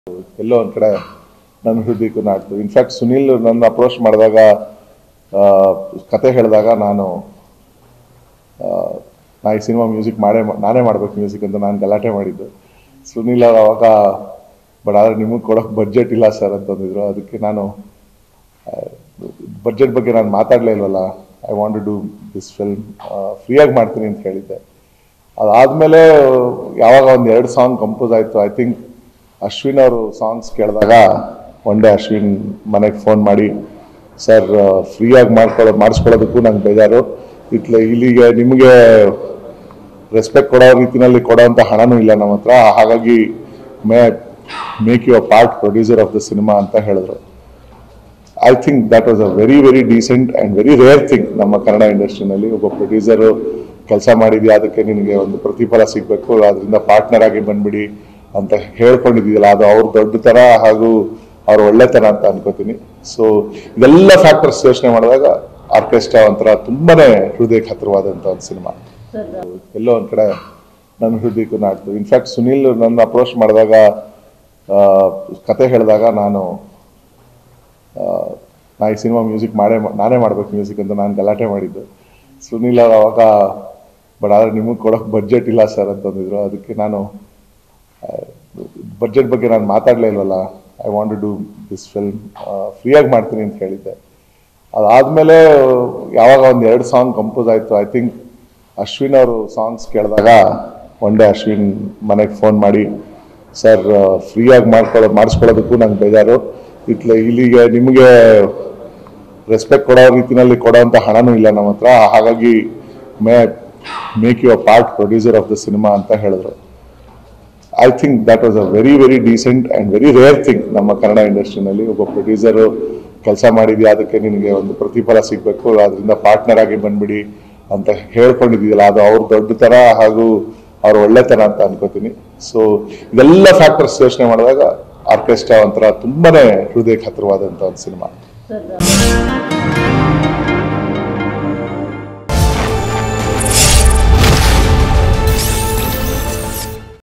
ಎಲ್ಲೋ ಒಂದು ಕಡೆ ನನ್ನ ಹೃದಯಕ್ಕೂ ನಾಡ್ತು ಇನ್ಫ್ಯಾಕ್ಟ್ ಸುನಿಲ್ ನನ್ನ ಅಪ್ರೋಚ್ ಮಾಡಿದಾಗ ಆ, ಕತೆ ಹೇಳಿದಾಗ ನಾನು ಆ, ನಾ ಈ ಸಿನಿಮಾ ಮ್ಯೂಸಿಕ್ ಮಾಡೇ ನಾನೇ ಮಾಡ್ಬೇಕು ಮ್ಯೂಸಿಕ್ ಅಂತ ನಾನು ಗಲಾಟೆ ಮಾಡಿದ್ದು ಸುನಿಲ್ ಅವ್ರು ಅವಾಗ ಬಟ್ ಆದರೆ ನಿಮಗೆ ಕೊಡೋಕೆ ಬಡ್ಜೆಟ್ ಇಲ್ಲ ಸರ್ ಅಂತಂದಿದ್ರು ಅದಕ್ಕೆ ನಾನು ಬಡ್ಜೆಟ್ ಬಗ್ಗೆ ನಾನು ಮಾತಾಡಲೇ ಇಲ್ವಲ್ಲ I want to do this film ಫ್ರೀಯಾಗಿ ಮಾಡ್ತೀನಿ ಅಂತ ಹೇಳಿದ್ದೆ ಅದಾದಮೇಲೆ ಯಾವಾಗ ಒಂದು ಎರಡು ಸಾಂಗ್ ಕಂಪೋಸ್ ಆಯಿತು ಐ ಥಿಂಕ್ ಅಶ್ವಿನ್ ಅವರು ಸಾಂಗ್ಸ್ ಕೇಳಿದಾಗ ಒನ್ ಡೇ ಅಶ್ವಿನ್ ಮನೆಗೆ ಫೋನ್ ಮಾಡಿ ಸರ್ ಫ್ರೀಯಾಗಿ ಮಾಡ್ಕೊಳ್ಳೋ ಮಾಡಿಸ್ಕೊಳ್ಳೋದಕ್ಕೂ ನಂಗೆ ಬೇಜಾರು ಇತ್ಲೆ ಇಲ್ಲಿಗೆ ನಿಮಗೆ ರೆಸ್ಪೆಕ್ಟ್ ಕೊಡೋ ರೀತಿನಲ್ಲಿ ಕೊಡೋಂಥ ಹಣನೂ ಇಲ್ಲ ನಮ್ಮ ಹತ್ರ ಹಾಗಾಗಿ may make you a part producer of the cinema ಅಂತ ಹೇಳಿದ್ರು I think that was a very very decent and very rare thing ನಮ್ಮ ಕನ್ನಡ ಇಂಡಸ್ಟ್ರಿನಲ್ಲಿ ಒಬ್ಬ ಪ್ರೊಡ್ಯೂಸರು ಕೆಲಸ ಮಾಡಿದ್ಯಾ ಅದಕ್ಕೆ ನಿನಗೆ ಒಂದು ಪ್ರತಿಫಲ ಸಿಗಬೇಕು ಅದರಿಂದ ಪಾರ್ಟ್ನರ್ ಆಗಿ ಬಂದ್ಬಿಡಿ ಅಂತ ಹೇಳ್ಕೊಂಡಿದ್ದೀಯಲ್ಲ ಅದು ಅವ್ರ ದೊಡ್ಡತನ ಹಾಗೂ ಅವ್ರ ಒಳ್ಳೆತನ ಅಂತ ಅನ್ಕೋತೀನಿ ಸೊ ಇದೆಲ್ಲ ಫ್ಯಾಕ್ಟರ್ಸ್ ಯೋಚನೆ ಮಾಡಿದಾಗ ಆರ್ಕೆಸ್ಟ್ರಾ ಒಂಥರ ತುಂಬಾನೇ ಹೃದಯಕ್ಕೆ ಹತ್ತಿರವಾದಂಥ ಒಂದು ಸಿನಿಮಾ ಎಲ್ಲೋ ಒಂದು ಕಡೆ ನನ್ನ ಹೃದಯಕ್ಕೂ ನಾಡ್ತು ಇನ್ಫ್ಯಾಕ್ಟ್ ಸುನಿಲ್ ನನ್ನ ಅಪ್ರೋಚ್ ಮಾಡಿದಾಗ ಆ, ಕತೆ ಹೇಳಿದಾಗ ನಾನು ಆ, ನಾ ಈ ಸಿನಿಮಾ ಮ್ಯೂಸಿಕ್ ಮಾಡೇ ನಾನೇ ಮಾಡ್ಬೇಕು ಮ್ಯೂಸಿಕ್ ಅಂತ ನಾನು ಗಲಾಟೆ ಮಾಡಿದ್ದು ಸುನಿಲ್ ಅವ್ರು ಅವಾಗ ಬಟ್ ಆದರೆ ನಿಮಗೆ ಕೊಡೋಕೆ ಬಡ್ಜೆಟ್ ಇಲ್ಲ ಸರ್ ಅಂತಂದಿದ್ರು ಅದಕ್ಕೆ ನಾನು ಬಡ್ಜೆಟ್ ಬಗ್ಗೆ ನಾನು ಮಾತಾಡಲೇ ಇಲ್ವಲ್ಲ I want to do this film ಫ್ರೀಯಾಗಿ ಮಾಡ್ತೀನಿ ಅಂತ ಹೇಳಿದ್ದೆ ಅದಾದಮೇಲೆ ಯಾವಾಗ ಒಂದು ಎರಡು ಸಾಂಗ್ ಕಂಪೋಸ್ ಆಯಿತು ಐ ಥಿಂಕ್ ಅಶ್ವಿನ್ ಅವರು ಸಾಂಗ್ಸ್ ಕೇಳಿದಾಗ ಒನ್ ಡೇ ಅಶ್ವಿನ್ ಮನೆಗೆ ಫೋನ್ ಮಾಡಿ ಸರ್ ಫ್ರೀಯಾಗಿ ಮಾಡ್ಕೊಳ್ಳೋ ಮಾಡಿಸ್ಕೊಳ್ಳೋದಕ್ಕೂ ನಂಗೆ ಬೇಜಾರು ಇತ್ಲೆ ಇಲ್ಲಿಗೆ ನಿಮಗೆ ರೆಸ್ಪೆಕ್ಟ್ ಕೊಡೋ ರೀತಿನಲ್ಲಿ ಕೊಡೋಂಥ ಹಣನೂ ಇಲ್ಲ ನಮ್ಮ ಹತ್ರ ಹಾಗಾಗಿ may make you a part producer of the cinema ಅಂತ ಹೇಳಿದ್ರು I think that was a very very decent and very rare thing ನಮ್ಮ ಕನ್ನಡ ಇಂಡಸ್ಟ್ರಿನಲ್ಲಿ ಒಬ್ಬ ಪ್ರೊಡ್ಯೂಸರು ಕೆಲಸ ಮಾಡಿದ್ಯಾ ಅದಕ್ಕೆ ನಿನಗೆ ಒಂದು ಪ್ರತಿಫಲ ಸಿಗಬೇಕು ಅದರಿಂದ ಪಾರ್ಟ್ನರ್ ಆಗಿ ಬಂದ್ಬಿಡಿ ಅಂತ ಹೇಳ್ಕೊಂಡಿದ್ದೀಯಲ್ಲ ಅದು ಅವ್ರ ದೊಡ್ಡತನ ಹಾಗೂ ಅವ್ರ ಒಳ್ಳೆತನ ಅಂತ ಅನ್ಕೋತೀನಿ ಸೊ ಇದೆಲ್ಲ ಫ್ಯಾಕ್ಟರ್ಸ್ ಯೋಚನೆ ಮಾಡಿದಾಗ ಆರ್ಕೆಸ್ಟ್ರಾ ಒಂಥರ ತುಂಬಾನೇ ಹೃದಯಕ್ಕೆ ಹತ್ತಿರವಾದಂಥ ಒಂದು ಸಿನಿಮಾ ಸರ್